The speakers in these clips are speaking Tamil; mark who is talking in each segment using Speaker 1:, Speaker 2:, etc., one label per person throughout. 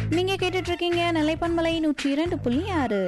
Speaker 1: நீங்க கேட்டுட்டு இருக்கீங்க நிலைப்பன்மலை நூற்றி இரண்டு புள்ளி ஆறு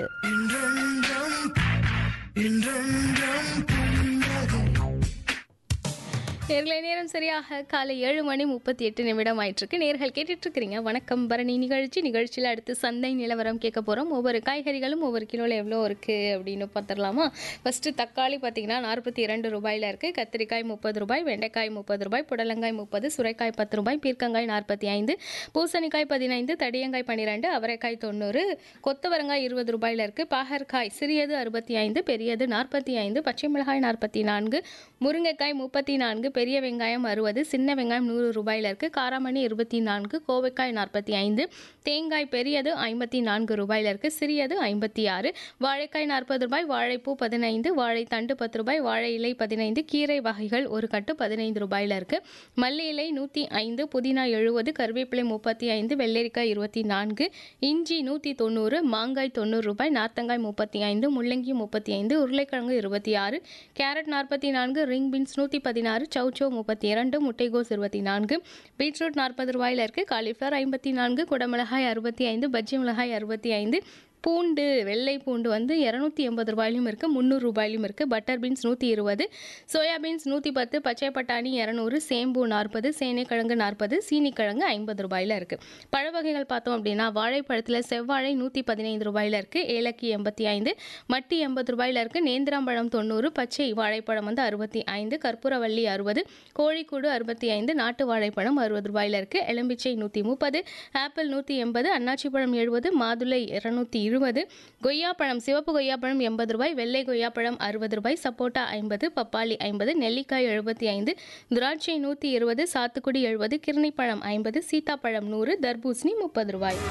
Speaker 2: நேர்களை நேரம் சரியாக காலை ஏழு மணி முப்பத்தி எட்டு நிமிடம் ஆயிட்டிருக்கு நேர்கள் கேட்டுட்டு இருக்கிறீங்க வணக்கம் பரணி நிகழ்ச்சி நிகழ்ச்சியில் அடுத்து சந்தை நிலவரம் கேட்க போகிறோம் ஒவ்வொரு காய்கறிகளும் ஒவ்வொரு கிலோவில் எவ்வளோ இருக்குது அப்படின்னு பார்த்துடலாமா ஃபஸ்ட்டு தக்காளி பார்த்தீங்கன்னா நாற்பத்தி இரண்டு ரூபாயில் இருக்குது கத்திரிக்காய் முப்பது ரூபாய் வெண்டைக்காய் முப்பது ரூபாய் புடலங்காய் முப்பது சுரைக்காய் பத்து ரூபாய் பீர்க்கங்காய் நாற்பத்தி ஐந்து பூசணிக்காய் பதினைந்து தடியங்காய் பன்னிரெண்டு அவரைக்காய் தொண்ணூறு கொத்தவரங்காய் இருபது ரூபாயில் இருக்குது பாகற்காய் சிறியது அறுபத்தி ஐந்து பெரியது நாற்பத்தி ஐந்து பச்சை மிளகாய் நாற்பத்தி நான்கு முருங்கைக்காய் முப்பத்தி நான்கு பெரிய வெங்காயம் அறுபது சின்ன வெங்காயம் நூறு ரூபாயில் இருக்குது காராமணி இருபத்தி நான்கு கோவைக்காய் நாற்பத்தி ஐந்து தேங்காய் பெரியது ஐம்பத்தி நான்கு ரூபாயில் இருக்குது சிறியது ஐம்பத்தி ஆறு வாழைக்காய் நாற்பது ரூபாய் வாழைப்பூ பதினைந்து வாழைத்தண்டு பத்து ரூபாய் வாழை இலை பதினைந்து கீரை வகைகள் ஒரு கட்டு பதினைந்து ரூபாயில் இருக்குது மல்லி இலை நூற்றி ஐந்து புதினா எழுபது கருவேப்பிலை முப்பத்தி ஐந்து வெள்ளரிக்காய் இருபத்தி நான்கு இஞ்சி நூற்றி தொண்ணூறு மாங்காய் தொண்ணூறு ரூபாய் நார்த்தங்காய் முப்பத்தி ஐந்து முள்ளங்கி முப்பத்தி ஐந்து உருளைக்கிழங்கு இருபத்தி ஆறு கேரட் நாற்பத்தி நான்கு ரிங் பீன்ஸ் நூற்றி பதினாறு சௌச்சோ முப்பத்தி இரண்டு முட்டைகோஸ் இருபத்தி நான்கு பீட்ரூட் நாற்பது ரூபாயில் இருக்குது காலிஃப்ளவர் ஐம்பத்தி நான்கு குடமிளகாய் அறுபத்தி ஐந்து பஜ்ஜி மிளகாய் அறுபத்தி ஐந்து பூண்டு வெள்ளை பூண்டு வந்து இரநூத்தி எண்பது ரூபாயிலும் இருக்குது முந்நூறு ரூபாயிலும் இருக்குது பட்டர் பீன்ஸ் நூற்றி இருபது சோயா பீன்ஸ் நூற்றி பத்து பச்சை பட்டாணி இரநூறு சேம்பு நாற்பது சேனைக்கிழங்கு நாற்பது சீனிக்கிழங்கு ஐம்பது ரூபாயில் இருக்குது பழ வகைகள் பார்த்தோம் அப்படின்னா வாழைப்பழத்தில் செவ்வாழை நூற்றி பதினைந்து ரூபாயில் இருக்குது ஏலக்கி எண்பத்தி ஐந்து மட்டி எண்பது ரூபாயில் இருக்குது நேந்திராம்பழம் தொண்ணூறு பச்சை வாழைப்பழம் வந்து அறுபத்தி ஐந்து கற்பூரவள்ளி அறுபது கோழிக்கூடு அறுபத்தி ஐந்து நாட்டு வாழைப்பழம் அறுபது ரூபாயில் இருக்குது எலும்பிச்சை நூற்றி முப்பது ஆப்பிள் நூற்றி எண்பது அன்னாச்சி பழம் எழுபது மாதுளை இருநூத்தி இருபது கொய்யாப்பழம் சிவப்பு கொய்யாப்பழம் எண்பது ரூபாய் வெள்ளை கொய்யாப்பழம் அறுபது ரூபாய் சப்போட்டா ஐம்பது பப்பாளி ஐம்பது நெல்லிக்காய் எழுபத்தி ஐந்து திராட்சை நூற்றி இருபது சாத்துக்குடி எழுபது கிருணிப்பழம் ஐம்பது சீத்தாப்பழம் நூறு தர்பூசணி முப்பது ரூபாய்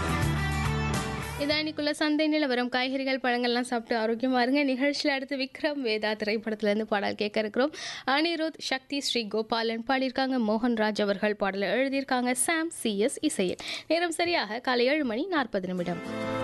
Speaker 2: இதான் இன்னைக்குள்ள சந்தை நிலவரம் காய்கறிகள் பழங்கள்லாம் சாப்பிட்டு ஆரோக்கியமா இருங்க நிகழ்ச்சியில் அடுத்து விக்ரம் வேதா திரைப்படத்திலேருந்து பாடல் கேட்க இருக்கிறோம் அனிருத் சக்தி ஸ்ரீ கோபாலன் பாடியிருக்காங்க மோகன்ராஜ் அவர்கள் பாடலை எழுதியிருக்காங்க சாம் சிஎஸ் இசையில் நேரம் சரியாக காலை ஏழு மணி நாற்பது நிமிடம்